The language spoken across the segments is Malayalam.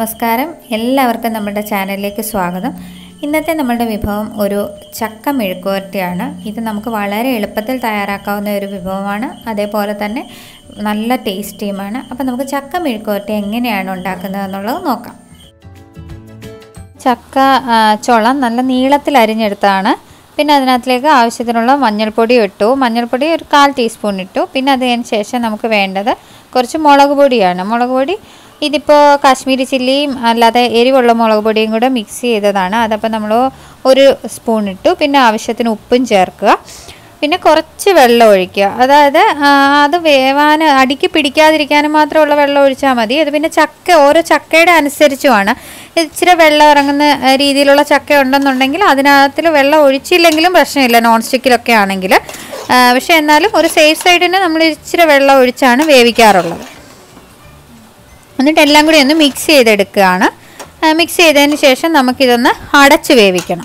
നമസ്കാരം എല്ലാവർക്കും നമ്മുടെ ചാനലിലേക്ക് സ്വാഗതം ഇന്നത്തെ നമ്മളുടെ വിഭവം ഒരു ചക്ക മെഴുക്കുവരട്ടിയാണ് ഇത് നമുക്ക് വളരെ എളുപ്പത്തിൽ തയ്യാറാക്കാവുന്ന ഒരു വിഭവമാണ് അതേപോലെ തന്നെ നല്ല ടേസ്റ്റിയുമാണ് അപ്പോൾ നമുക്ക് ചക്ക മെഴുക്കുവരട്ടി എങ്ങനെയാണ് ഉണ്ടാക്കുന്നത് എന്നുള്ളത് നോക്കാം ചക്ക ആ, ചുള നല്ല നീളത്തിൽ അരിഞ്ഞെടുത്താണ് പിന്നെ അതിനകത്തിലേക്ക് ആവശ്യത്തിനുള്ള മഞ്ഞൾപ്പൊടി ഇട്ടു മഞ്ഞൾപ്പൊടി ഒരു കാൽ ടീസ്പൂൺ ഇട്ടു പിന്നെ അതിന് ശേഷം നമുക്ക് വേണ്ടത് കുറച്ച് മുളക് പൊടിയാണ് മുളക് പൊടി ഇതിപ്പോൾ കാശ്മീരി ചില്ലിയും അല്ലാതെ എരിവുള്ള മുളക് പൊടിയും കൂടെ മിക്സ് ചെയ്തതാണ് അതപ്പോൾ നമ്മൾ ഒരു സ്പൂൺ ഇട്ടു പിന്നെ ആവശ്യത്തിന് ഉപ്പും ചേർക്കുക പിന്നെ കുറച്ച് വെള്ളം ഒഴിക്കുക അതായത് ആ, അത് വേവാൻ അടിക്ക് പിടിക്കാതിരിക്കാനും മാത്രമുള്ള വെള്ളം ഒഴിച്ചാൽ മതി അത് പിന്നെ ചക്ക ഓരോ ചക്കയുടെ അനുസരിച്ചുമാണ് ഇച്ചിരി വെള്ളം ഇറങ്ങുന്ന ആ, രീതിയിലുള്ള ചക്ക ഉണ്ടെന്നുണ്ടെങ്കിൽ അതിനകത്തിൽ വെള്ളം ഒഴിച്ചില്ലെങ്കിലും പ്രശ്നമില്ല നോൺ സ്റ്റിക്കിലൊക്കെ ആണെങ്കിൽ ആ, പക്ഷേ എന്നാലും ഒരു സേഫ് സൈഡിന് നമ്മൾ ഇച്ചിരി വെള്ളം ഒഴിച്ചാണ് വേവിക്കാറുള്ളത് എന്നിട്ട് എല്ലാം കൂടി ഒന്ന് മിക്സ് ചെയ്തെടുക്കുകയാണ് മിക്സ് ചെയ്തതിന് ശേഷം നമുക്കിതൊന്ന് അടച്ച് വേവിക്കണം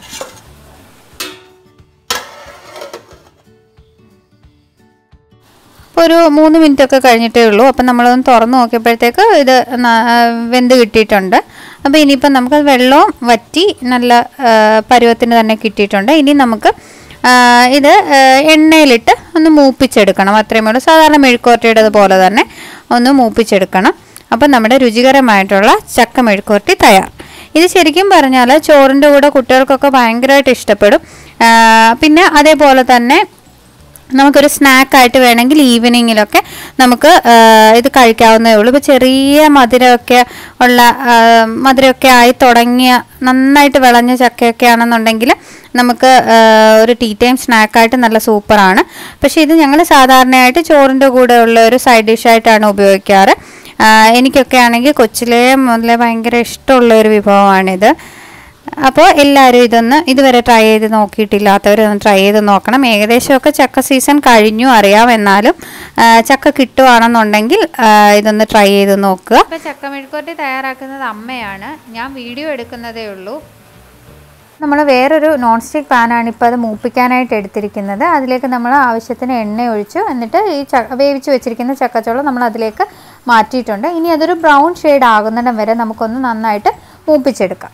ഇപ്പോൾ ഒരു മൂന്ന് മിനിറ്റ് ഒക്കെ കഴിഞ്ഞിട്ടേ ഉള്ളൂ അപ്പം നമ്മളതൊന്ന് തുറന്ന് നോക്കിയപ്പോഴത്തേക്ക് ഇത് ന- ആ, വെന്ത് കിട്ടിയിട്ടുണ്ട് അപ്പോൾ ഇനിയിപ്പം നമുക്ക് വെള്ളവും വറ്റി നല്ല ആ, പരുവത്തിന് തന്നെ കിട്ടിയിട്ടുണ്ട് ഇനി നമുക്ക് ആ, ഇത് ആ, എണ്ണയിലിട്ട് ഒന്ന് മൂപ്പിച്ചെടുക്കണം അത്രയും ഉള്ളൂ സാധാരണ മെഴുക്കുവരട്ടിയുടെ പോലെ തന്നെ ഒന്ന് മൂപ്പിച്ചെടുക്കണം അപ്പം നമ്മുടെ രുചികരമായിട്ടുള്ള ചക്ക മെഴുക്കുവരട്ടി തയ്യാർ ഇത് ശരിക്കും പറഞ്ഞാൽ ചോറിൻ്റെ കൂടെ കുട്ടികൾക്കൊക്കെ ഭയങ്കരമായിട്ട് ഇഷ്ടപ്പെടും ആ, പിന്നെ അതേപോലെ തന്നെ നമുക്കൊരു സ്നാക്കായിട്ട് വേണമെങ്കിൽ ഈവനിങ്ങിലൊക്കെ നമുക്ക് ആ, ഇത് കഴിക്കാവുന്നതേ ഉള്ളൂ ഇപ്പോൾ ചെറിയ മധുരമൊക്കെ ഉള്ള ആ, മധുരമൊക്കെ ആയി തുടങ്ങിയ നന്നായിട്ട് വിളഞ്ഞ ചക്കയൊക്കെ ആണെന്നുണ്ടെങ്കിൽ നമുക്ക് ആ, ഒരു ടീ ടൈം സ്നാക്കായിട്ട് നല്ല സൂപ്പറാണ് പക്ഷേ ഇത് ഞങ്ങൾ സാധാരണയായിട്ട് ചോറിൻ്റെ കൂടെ ഉള്ള ഒരു സൈഡ് ഡിഷായിട്ടാണ് ഉപയോഗിക്കാറ് ആ, എനിക്കൊക്കെ ആണെങ്കിൽ കൊച്ചിലേ മുതലേ ഭയങ്കര ഇഷ്ടമുള്ള ഒരു വിഭവമാണിത് അപ്പോൾ എല്ലാവരും ഇതൊന്ന് ഇതുവരെ ട്രൈ ചെയ്ത് നോക്കിയിട്ടില്ലാത്തവർ ഒന്ന് ട്രൈ ചെയ്ത് നോക്കണം ഏകദേശമൊക്കെ ചക്ക സീസൺ കഴിഞ്ഞു അറിയാം എന്നാലും ആ, ചക്ക കിട്ടുവാണെന്നുണ്ടെങ്കിൽ ആ, ഇതൊന്ന് ട്രൈ ചെയ്ത് നോക്കുക ഇപ്പോൾ ചക്ക മെഴുക്കോട്ടി തയ്യാറാക്കുന്നത് അമ്മയാണ് ഞാൻ വീഡിയോ എടുക്കുന്നതേ ഉള്ളൂ നമ്മൾ വേറൊരു നോൺ സ്റ്റിക്ക് പാനാണ് ഇപ്പോൾ അത് മൂപ്പിക്കാനായിട്ട് എടുത്തിരിക്കുന്നത് അതിലേക്ക് നമ്മൾ ആവശ്യത്തിന് എണ്ണ ഒഴിച്ചു എന്നിട്ട് ഈ ച വേവിച്ച് വെച്ചിരിക്കുന്ന ചക്കച്ചോളം നമ്മൾ അതിലേക്ക് മാറ്റിയിട്ടുണ്ട് ഇനി അതൊരു ബ്രൗൺ ഷെയ്ഡ് ആകുന്നിടം വരെ നമുക്കൊന്ന് നന്നായിട്ട് മൂപ്പിച്ചെടുക്കാം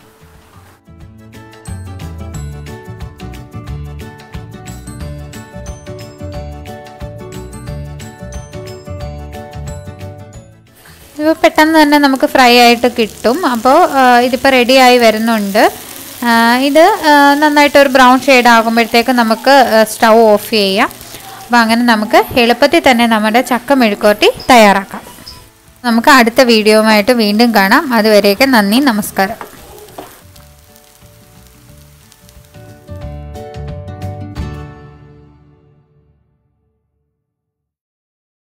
ഇത് പെട്ടെന്ന് തന്നെ നമുക്ക് ഫ്രൈ ആയിട്ട് കിട്ടും അപ്പോൾ ഇതിപ്പോൾ റെഡിയായി വരുന്നുണ്ട് ആ, ഇത് ആ, നന്നായിട്ട് ഒരു ബ്രൗൺ ഷെയ്ഡ് ആകുമ്പോഴത്തേക്ക് നമുക്ക് സ്റ്റൗ ഓഫ് ചെയ്യാം അപ്പോൾ അങ്ങനെ നമുക്ക് എളുപ്പത്തിൽ തന്നെ നമ്മുടെ ചക്ക മെഴുക്കോട്ടി തയ്യാറാക്കാം നമുക്ക് അടുത്ത വീഡിയോയുമായിട്ട് വീണ്ടും കാണാം അതുവരേക്കും നന്ദി നമസ്കാരം